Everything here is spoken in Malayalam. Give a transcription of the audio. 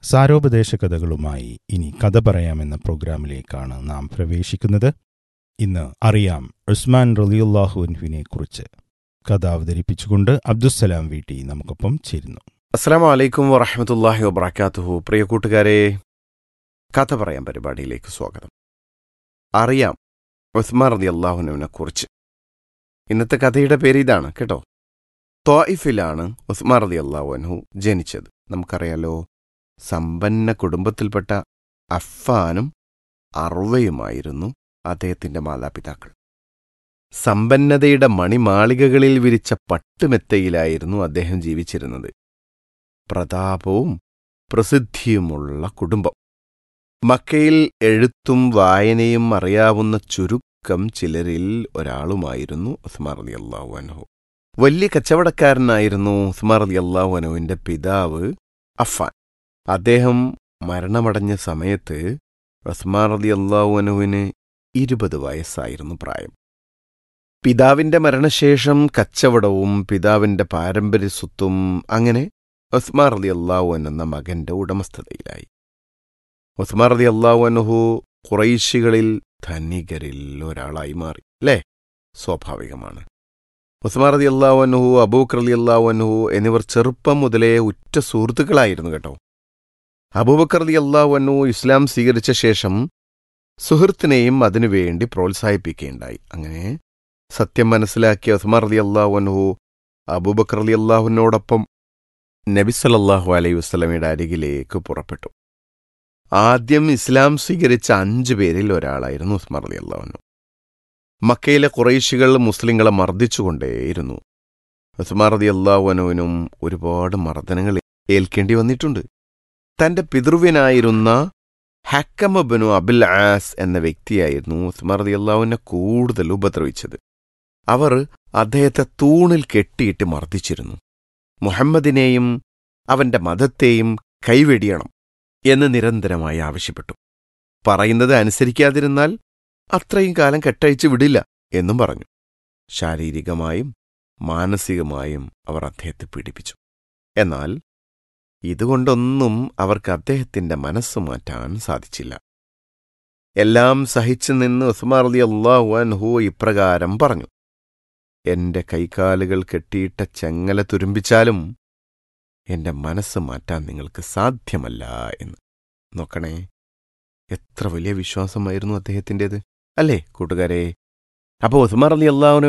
സാരോപദേശ കഥകളുമായി ഇനി കഥ പറയാമെന്ന പ്രോഗ്രാമിലേക്കാണ് നാം പ്രവേശിക്കുന്നത് ഇന്ന് അറിയാം ഉസ്മാൻ റലിയുല്ലാഹുവിനെ കുറിച്ച് കഥ അവതരിപ്പിച്ചുകൊണ്ട് അബ്ദുസ്സലാം വീട്ടി നമുക്കൊപ്പം ചേരുന്നു അസ്സാം വലൈക്കും വറഹമത്തല്ലാഹി വബർക്കാത്തുഹു പ്രിയ കൂട്ടുകാരെ കഥ പറയാൻ പരിപാടിയിലേക്ക് സ്വാഗതം അറിയാം ഉസ്മാൻ റതി അള്ളാഹുനുവിനെ കുറിച്ച് ഇന്നത്തെ കഥയുടെ പേര് ഇതാണ് കേട്ടോ ത്വായിഫിലാണ് ഉസ്മാൻ റതി അള്ളാഹുനഹു ജനിച്ചത് നമുക്കറിയാലോ സമ്പന്ന കുടുംബത്തിൽപ്പെട്ട അഫ്ഫാനും അർവയുമായിരുന്നു അദ്ദേഹത്തിന്റെ മാതാപിതാക്കൾ സമ്പന്നതയുടെ മണിമാളികകളിൽ വിരിച്ച പട്ടുമെത്തയിലായിരുന്നു അദ്ദേഹം ജീവിച്ചിരുന്നത് പ്രതാപവും പ്രസിദ്ധിയുമുള്ള കുടുംബം മക്കയിൽ എഴുത്തും വായനയും അറിയാവുന്ന ചുരുക്കം ചിലരിൽ ഒരാളുമായിരുന്നു ഉസ്മാർ അലി അള്ളാഹു അനഹു വലിയ കച്ചവടക്കാരനായിരുന്നു ഉസ്മാർ അലി അള്ളാഹു അനഹുവിന്റെ പിതാവ് അഫാൻ അദ്ദേഹം മരണമടഞ്ഞ സമയത്ത് ഉസ്മാർ അലി അള്ളാഹു അനഹുവിന് ഇരുപത് വയസ്സായിരുന്നു പ്രായം പിതാവിന്റെ മരണശേഷം കച്ചവടവും പിതാവിന്റെ പാരമ്പര്യ സ്വത്തും അങ്ങനെ ഉസ്മാർ അലി അള്ളാഹുൻ എന്ന മകന്റെ ഉടമസ്ഥതയിലായി ഉസ്മാർ അലി അള്ളാഹുനഹു കുറൈശികളിൽ ധനികരിൽ ഒരാളായി മാറി അല്ലേ സ്വാഭാവികമാണ് ഉസ്മാർ അലി അള്ളാഹുനഹു അബൂക്കർ അലി അള്ളാഹുനഹു എന്നിവർ ചെറുപ്പം മുതലേ ഉറ്റ സുഹൃത്തുക്കളായിരുന്നു കേട്ടോ അബൂബക്കർ അലി അള്ളാഹുനു ഇസ്ലാം സ്വീകരിച്ച ശേഷം സുഹൃത്തിനെയും അതിനുവേണ്ടി പ്രോത്സാഹിപ്പിക്കുകയുണ്ടായി അങ്ങനെ സത്യം മനസ്സിലാക്കിയ ഉസ്മാർ അലി അള്ളാഹുനഹു അബൂബക്കർ അലി അള്ളാഹുവിനോടൊപ്പം നബി സല്ലല്ലാഹു അലൈഹി വസ്ലമയുടെ അരികിലേക്ക് പുറപ്പെട്ടു ആദ്യം ഇസ്ലാം സ്വീകരിച്ച അഞ്ചു പേരിൽ ഒരാളായിരുന്നു ഉസ്മാർ അലി അള്ളാഹുനു മക്കയിലെ കുറേശികൾ മുസ്ലിങ്ങളെ മർദ്ദിച്ചുകൊണ്ടേയിരുന്നു ഉസ്മാർ അലി അള്ളാഹുനുവിനും ഒരുപാട് മർദ്ദനങ്ങൾ ഏൽക്കേണ്ടി വന്നിട്ടുണ്ട് തന്റെ പിതൃവ്യനായിരുന്ന ഹക്കമബനു അബിൽ ആസ് എന്ന വ്യക്തിയായിരുന്നു ഉസ്മാർ അലി അള്ളാഹുവിനെ കൂടുതൽ ഉപദ്രവിച്ചത് അവർ അദ്ദേഹത്തെ തൂണിൽ കെട്ടിയിട്ട് മർദ്ദിച്ചിരുന്നു മുഹമ്മദിനെയും അവന്റെ മതത്തെയും കൈവെടിയണം എന്ന് നിരന്തരമായി ആവശ്യപ്പെട്ടു പറയുന്നത് അനുസരിക്കാതിരുന്നാൽ അത്രയും കാലം കെട്ടഴിച്ചു വിടില്ല എന്നും പറഞ്ഞു ശാരീരികമായും മാനസികമായും അവർ അദ്ദേഹത്തെ പീഡിപ്പിച്ചു എന്നാൽ ഇതുകൊണ്ടൊന്നും അവർക്ക് അദ്ദേഹത്തിന്റെ മനസ്സ് മാറ്റാൻ സാധിച്ചില്ല എല്ലാം സഹിച്ചു നിന്ന് ഉസ്മാർ അലി അള്ളാഹു അൻഹു ഇപ്രകാരം പറഞ്ഞു എന്റെ കൈകാലുകൾ കെട്ടിയിട്ട ചെങ്ങല തുരുമ്പിച്ചാലും എന്റെ മനസ്സ് മാറ്റാൻ നിങ്ങൾക്ക് സാധ്യമല്ല എന്ന് നോക്കണേ എത്ര വലിയ വിശ്വാസമായിരുന്നു അദ്ദേഹത്തിൻ്റെത് അല്ലേ കൂട്ടുകാരെ അപ്പോൾ ഉസ്മാർ അലി അള്ളാഹുന്